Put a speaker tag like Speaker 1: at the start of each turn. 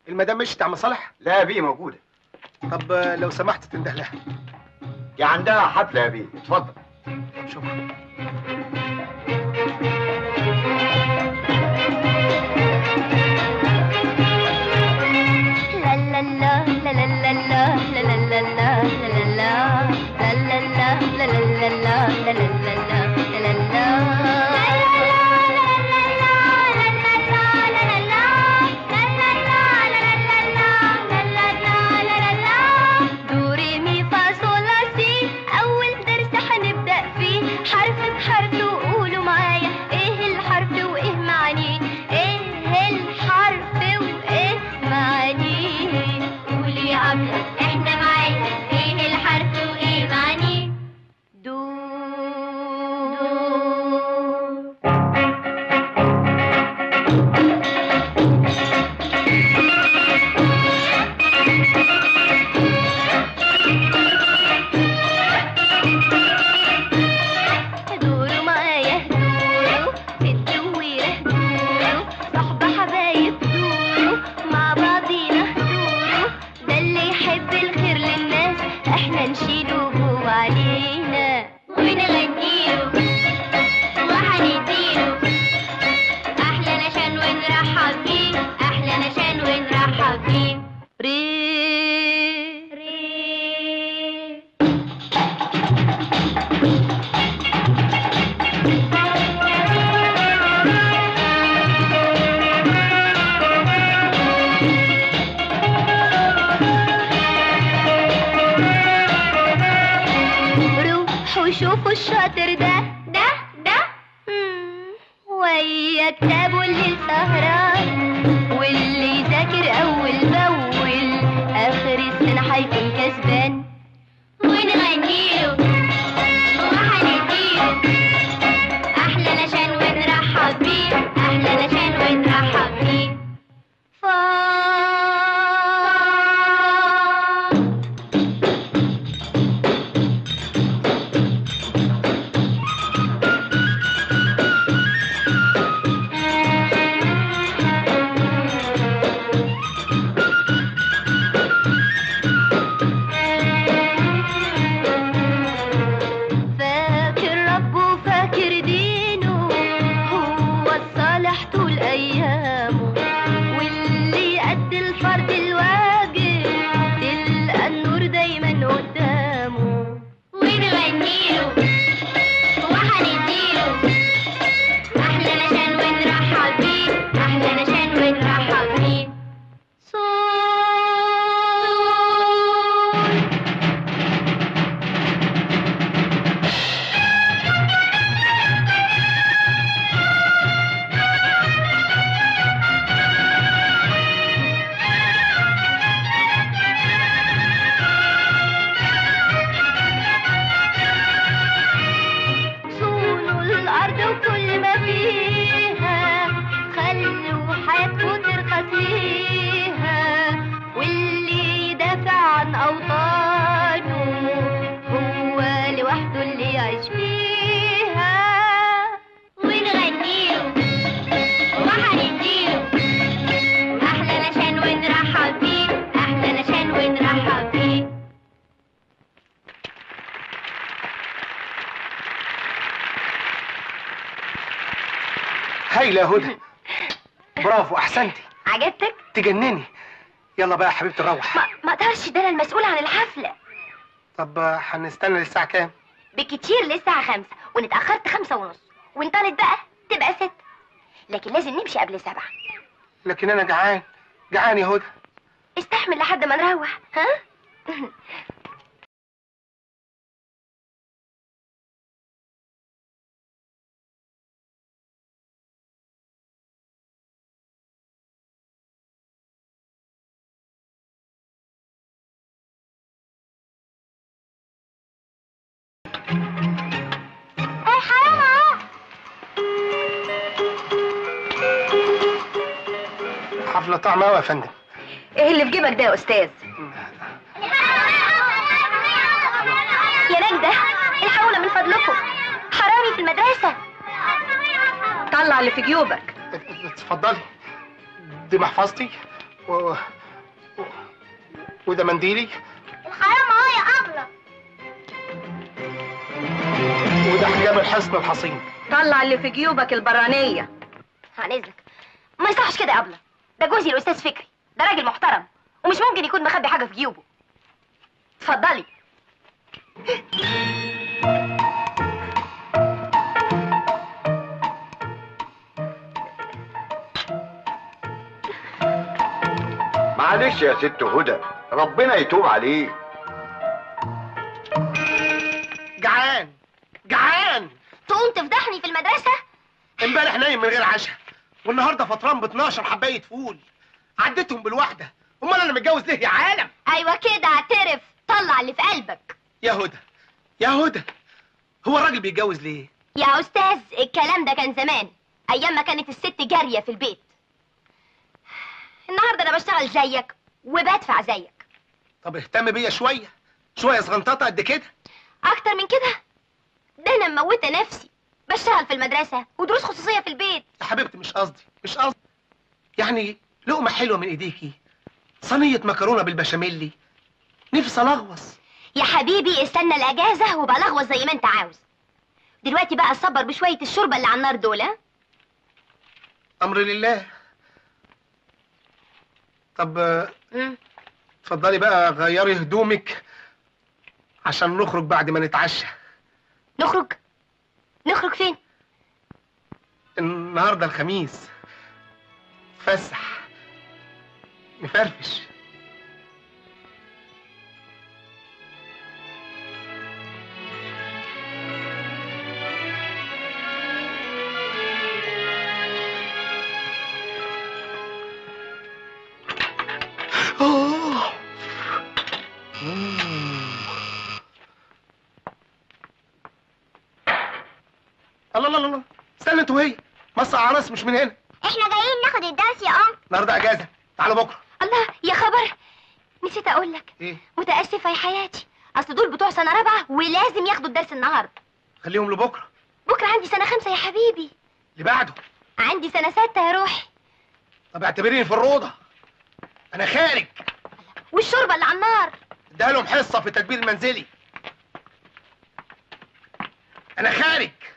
Speaker 1: المدام مشيت يا عم صالح
Speaker 2: لا يا بيه موجوده
Speaker 1: طب آه، لو سمحت تنده لها
Speaker 2: يا عندها حفله يا بيه اتفضل
Speaker 1: طب شكرا
Speaker 3: دو ري مي فا صول لا سي أول درس هنبدأ فيه حرف بحرف وقولوا معايا إيه الحرف وإيه معانيه إيه الحرف وإيه معانيه قولي يا عبلة إحنا معايا إيه الحرف وإيه معانيه دو دوروا معايا دوروا في الدويرة دوروا صحبة حبايب دوروا مع بعضينا دوروا ده اللي يحب الخير للناس احنا نشيله هو علينا ونغنيله وهنديله احلى نشان ونرحب بيه احلى نشان ونرحب بيه ري ري روحوا شوفوا الشاطر ده ده ده مم، ويا كتابه اللي سهران واللي يذاكر اول باول اخر السنه هيكون كسبان ونغنيله وهنديله احلى نشان ونرحب بيه احلى نشان ونرحب بيه فا فاكر ربه فاكر دينه هو الصالح طول ايامه واللي قد الفرد الواجب تلقى النور دايما قدامه ونغنيله وهنديله احلى نشان ونرحب بيه احلى نشان ونرحب بيه صوت صونوا الأرض وكل ما فيها خلوا حياتكم ترخص ليها واللي يدافع عن أوطانه هو لوحده اللي يعيش فيها ونغنيله وهنديله أحلى نشان ونرحب بيه أحلى نشان ونرحب بيه
Speaker 1: هايله يا هدى برافو احسنتي
Speaker 3: عجبتك؟
Speaker 1: تجنني يلا بقى يا حبيبتي نروح
Speaker 3: ما ما اقدرش ده انا المسؤول عن الحفله
Speaker 1: طب آه، هنستنى للساعه كام
Speaker 3: بكتير للساعة خمسة وإن اتأخرت خمسة ونص وإن طالت بقى تبقى ست لكن لازم نمشي قبل سبعة
Speaker 1: لكن انا جعان جعان يا هدى
Speaker 3: استحمل لحد ما نروح ها؟ ايه حرام اهو
Speaker 1: حفله طعمه قوي يا فندم
Speaker 3: ايه اللي في جيبك ده يا استاذ يا نجدة الحقونا من فضلكم حرامي في المدرسة طلع اللي في جيوبك
Speaker 1: اتفضلي دي محفظتي و... و... وده منديلي
Speaker 3: الحرام اهو يا ابله
Speaker 1: وده حجاب الحصن الحصين
Speaker 4: طلع اللي في جيوبك البرانية
Speaker 3: عن اذنك ما يصحش كده يا ابله ده جوزي الاستاذ فكري ده راجل محترم ومش ممكن يكون مخبي حاجه في جيوبه اتفضلي
Speaker 2: معلش يا ست هدى ربنا يتوب عليه
Speaker 1: جعان جعان
Speaker 3: تقوم تفضحني في المدرسه
Speaker 1: امبارح نايم من غير عشاء والنهارده فطران ب 12 حبايه فول عديتهم بالواحده امال انا متجوز ليه يا عالم
Speaker 3: ايوه كده اعترف طلع اللي في قلبك
Speaker 1: يا هدى يا هدى هو الراجل بيتجوز ليه
Speaker 3: يا استاذ الكلام ده كان زمان ايام ما كانت الست جاريه في البيت النهارده انا بشتغل زيك وبدفع زيك
Speaker 1: طب اهتم بيا شويه شويه صغنططه قد كده
Speaker 3: اكتر من كده ده انا مموته نفسي بشتغل في المدرسه ودروس خصوصيه في البيت
Speaker 1: يا حبيبتي مش قصدي مش قصدي يعني لقمه حلوه من ايديكي صينيه مكرونه بالبشاميل نفسي الغوص
Speaker 3: يا حبيبي استنى الاجازه وبلغوص زي ما انت عاوز دلوقتي بقى صبر بشويه الشوربه اللي على النار دول ها؟
Speaker 1: امر لله طب آه،
Speaker 3: مم.
Speaker 1: اتفضلي بقى غيري هدومك عشان نخرج بعد ما نتعشى
Speaker 3: نخرج نخرج فين
Speaker 1: النهارده الخميس فسح نفرفش أوه. مم. الله الله الله استنى انتوا وهي مصر عرس مش من هنا
Speaker 3: احنا جايين ناخد الدرس يا ام
Speaker 1: النهارده اجازه تعالوا بكره
Speaker 3: الله يا خبر نسيت اقول لك
Speaker 1: ايه
Speaker 3: متاسفه يا حياتي اصل دول بتوع سنه رابعه ولازم ياخدوا الدرس النهارده
Speaker 1: خليهم لبكره
Speaker 3: بكره عندي سنه خمسه يا حبيبي
Speaker 1: اللي بعده
Speaker 3: عندي سنه سته يا روحي
Speaker 1: طب اعتبريني في الروضه انا خارج
Speaker 3: والشوربه اللي على النار
Speaker 1: اديها لهم حصه في التدبير المنزلي انا خارج